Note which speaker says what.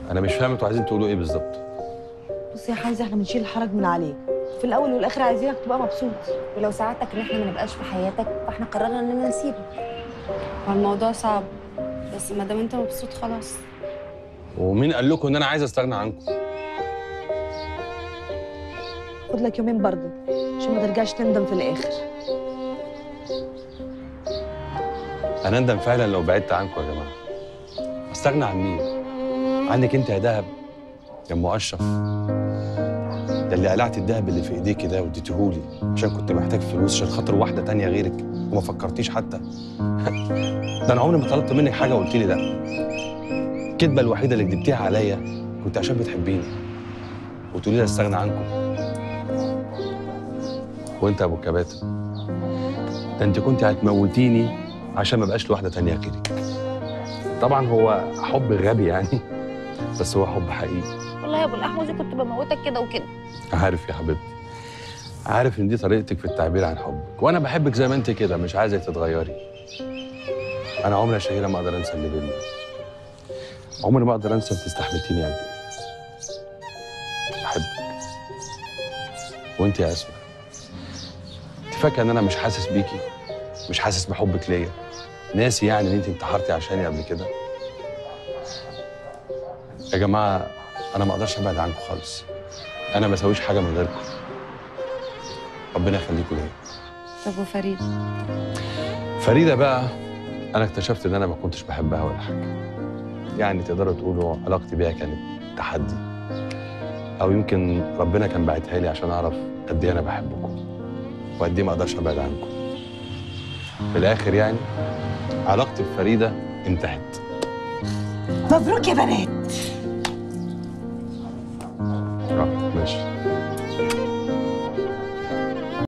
Speaker 1: انا مش فاهم انتوا عايزين تقولوا ايه بالظبط
Speaker 2: بص يا حمزه احنا بنشيل الحرج من عليك في الاول والاخر عايزينك تبقى مبسوط
Speaker 3: ولو ساعدتك ان احنا ما نبقاش في حياتك فاحنا قررنا اننا نسيبك
Speaker 4: هو الموضوع صعب بس ما دام انت مبسوط خلاص
Speaker 1: ومين قال لكم ان انا عايز استغنى عنكم
Speaker 2: خد لك يومين برضه عشان ما ترجعش تندم في الاخر
Speaker 1: انا اندم فعلا لو بعدت عنكم يا جماعه استغنى عن مين عنك انت يا دهب يا ام اشرف ده اللي قلعت الدهب اللي في ايديكي ده واديتهولي عشان كنت محتاج فلوس عشان خاطر واحده تانية غيرك وما فكرتيش حتى ده انا عمري ما طلبت منك حاجه وقلت لي لا الكدبه الوحيده اللي كدبتيها عليا كنت عشان بتحبيني وتقولي لي استغنى عنكم وانت يا ابو الكباتن ده انت كنت هتموتيني عشان ما بقاش لواحده تانية غيرك طبعا هو حب غبي يعني بس هو حب حقيقي
Speaker 3: والله يا ابو الاحوذي كنت بموتك كده وكده
Speaker 1: عارف يا حبيبتي عارف ان دي طريقتك في التعبير عن حبك وانا بحبك زي ما انت كده مش عايزك تتغيري انا عمري يا شهيره ما اقدر انسى اللي بينا عمري ما اقدر انسى انت استحملتيني قد ايه بحبك وانت يا اسماء انت فاكره ان انا مش حاسس بيكي مش حاسس بحبك ليا ناسي يعني ان انت انتحرتي عشاني قبل كده يا جماعه انا ما اقدرش ابعد عنكم خالص انا ما اسويش حاجه من غيركم ربنا يخليكم ليا
Speaker 4: طب وفريد
Speaker 1: فريده بقى انا اكتشفت ان انا ما كنتش بحبها ولا حاجه يعني تقدروا تقولوا علاقتي بيها كانت تحدي او يمكن ربنا كان باعتها لي عشان اعرف قد ايه انا بحبكم وقد ايه ما اقدرش ابعد عنكم في الاخر يعني علاقتي بفريده انتهت
Speaker 2: مبروك يا بنات
Speaker 1: آه، ماشي